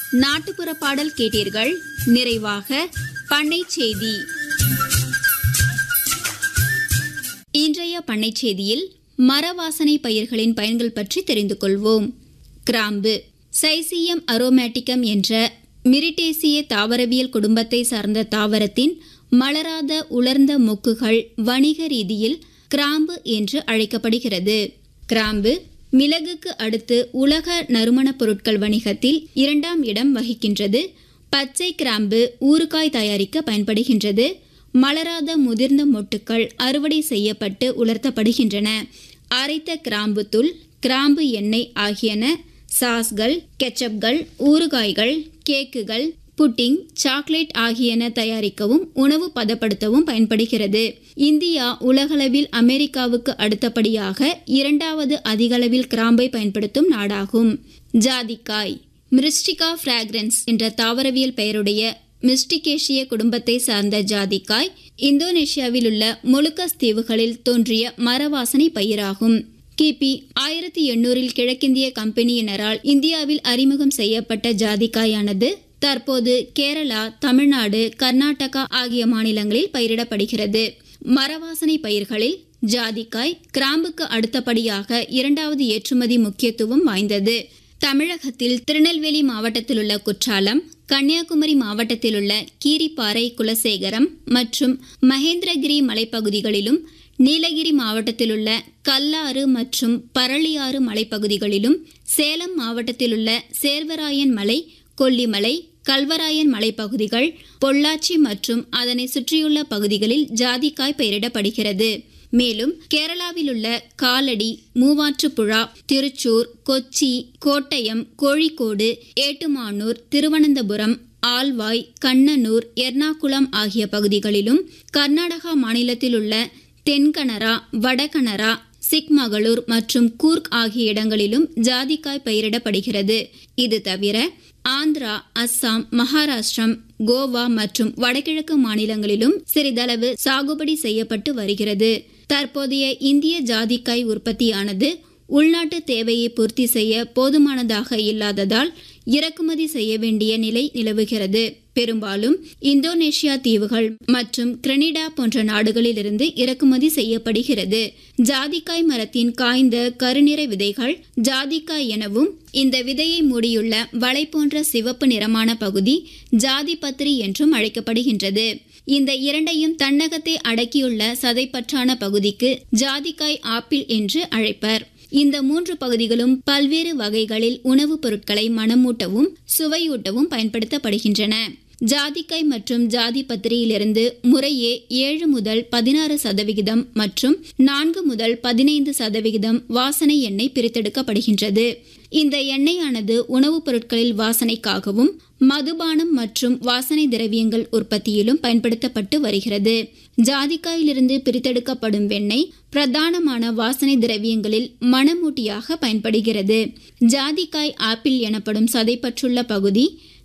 நாட்டுப்புற பாடல் கேட்டீர்கள் நிறைவாக பண்ணை செய்தி இன்றைய பண்ணை செய்தியில் மரவாசனை பயிர்களின் பயன்கள் பற்றி தெரிந்து கொள்வோம் கிராம்பு சைசியம் அரோமேட்டிக்கம் என்ற மிரிட்டேசிய தாவரவியல் குடும்பத்தை சார்ந்த தாவரத்தின் மலராத உலர்ந்த மொக்குகள் வணிக ரீதியில் கிராம்பு என்று அழைக்கப்படுகிறது கிராம்பு மிளகுக்கு அடுத்து உலக நறுமணப் பொருட்கள் வணிகத்தில் இரண்டாம் இடம் வகிக்கின்றது பச்சை கிராம்பு ஊறுகாய் தயாரிக்க பயன்படுகின்றது மலராத முதிர்ந்த மொட்டுக்கள் அறுவடை செய்யப்பட்டு உலர்த்தப்படுகின்றன அரைத்த கிராம்பு தூள் கிராம்பு எண்ணெய் ஆகியன சாஸ்கள் கெச்சப்கள் ஊறுகாய்கள் கேக்குகள் புட்டிங் சாக்லேட் ஆகியன தயாரிக்கவும் உணவு பதப்படுத்தவும் பயன்படுகிறது இந்தியா உலகளவில் அமெரிக்காவுக்கு அடுத்தபடியாக இரண்டாவது அதிகளவில் கிராம்பை பயன்படுத்தும் நாடாகும் ஜாதிக்காய் மிரிஸ்டிகா ஃப்ராக்ரன்ஸ் என்ற தாவரவியல் பெயருடைய மிஸ்டிகேஷிய குடும்பத்தை சார்ந்த ஜாதிக்காய் இந்தோனேஷியாவில் உள்ள மொலுக்கஸ் தீவுகளில் தோன்றிய மரவாசனை பயிராகும் கிபி ஆயிரத்தி எண்ணூறில் கிழக்கிந்திய கம்பெனியினரால் இந்தியாவில் அறிமுகம் செய்யப்பட்ட ஜாதிக்காயானது தற்போது கேரளா தமிழ்நாடு கர்நாடகா ஆகிய மாநிலங்களில் பயிரிடப்படுகிறது மரவாசனை பயிர்களில் ஜாதிக்காய் கிராம்புக்கு அடுத்தபடியாக இரண்டாவது ஏற்றுமதி முக்கியத்துவம் வாய்ந்தது தமிழகத்தில் திருநெல்வேலி மாவட்டத்தில் உள்ள குற்றாலம் கன்னியாகுமரி மாவட்டத்தில் உள்ள கீரிப்பாறை குலசேகரம் மற்றும் மகேந்திரகிரி மலைப்பகுதிகளிலும் நீலகிரி மாவட்டத்தில் உள்ள கல்லாறு மற்றும் பரளியாறு மலைப்பகுதிகளிலும் சேலம் மாவட்டத்தில் உள்ள சேர்வராயன் மலை கொல்லிமலை கல்வராயன் மலைப்பகுதிகள் பொள்ளாச்சி மற்றும் அதனை சுற்றியுள்ள பகுதிகளில் ஜாதிக்காய் பயிரிடப்படுகிறது மேலும் கேரளாவில் உள்ள காலடி மூவாற்றுப்புழா திருச்சூர் கொச்சி கோட்டயம் கோழிக்கோடு ஏட்டுமானூர் திருவனந்தபுரம் ஆல்வாய் கண்ணனூர் எர்ணாகுளம் ஆகிய பகுதிகளிலும் கர்நாடகா மாநிலத்தில் உள்ள தென்கனரா வடகனரா சிக்மகளூர் மற்றும் கூர்க் ஆகிய இடங்களிலும் ஜாதிக்காய் பயிரிடப்படுகிறது இது தவிர ஆந்திரா அஸ்ஸாம் மகாராஷ்டிரம் கோவா மற்றும் வடகிழக்கு மாநிலங்களிலும் சிறிதளவு சாகுபடி செய்யப்பட்டு வருகிறது தற்போதைய இந்திய ஜாதிக்காய் உற்பத்தியானது உள்நாட்டு தேவையை பூர்த்தி செய்ய போதுமானதாக இல்லாததால் இறக்குமதி செய்ய வேண்டிய நிலை நிலவுகிறது பெரும்பாலும் இந்தோனேஷியா தீவுகள் மற்றும் கிரெனிடா போன்ற நாடுகளிலிருந்து இறக்குமதி செய்யப்படுகிறது ஜாதிக்காய் மரத்தின் காய்ந்த கருநிற விதைகள் ஜாதிக்காய் எனவும் இந்த விதையை மூடியுள்ள வளை போன்ற சிவப்பு நிறமான பகுதி ஜாதிபத்திரி என்றும் அழைக்கப்படுகின்றது இந்த இரண்டையும் தன்னகத்தை அடக்கியுள்ள சதைப்பற்றான பகுதிக்கு ஜாதிக்காய் ஆப்பிள் என்று அழைப்பர் இந்த மூன்று பகுதிகளும் பல்வேறு வகைகளில் உணவுப் பொருட்களை மணமூட்டவும் சுவையூட்டவும் பயன்படுத்தப்படுகின்றன ஜாதிக்காய் மற்றும் ஜாதி பத்திரியிலிருந்து முறையே ஏழு முதல் பதினாறு சதவிகிதம் மற்றும் நான்கு முதல் பதினைந்து சதவிகிதம் வாசனை எண்ணெய் பிரித்தெடுக்கப்படுகின்றது இந்த எண்ணெயானது உணவுப் பொருட்களில் வாசனைக்காகவும் மதுபானம் மற்றும் வாசனை திரவியங்கள் உற்பத்தியிலும் பயன்படுத்தப்பட்டு வருகிறது ஜாதிக்காயிலிருந்து பிரித்தெடுக்கப்படும் வெண்ணெய் பிரதானமான வாசனை திரவியங்களில் மணமூட்டியாக பயன்படுகிறது ஜாதிக்காய் ஆப்பிள் எனப்படும் சதைப்பற்றுள்ள பகுதி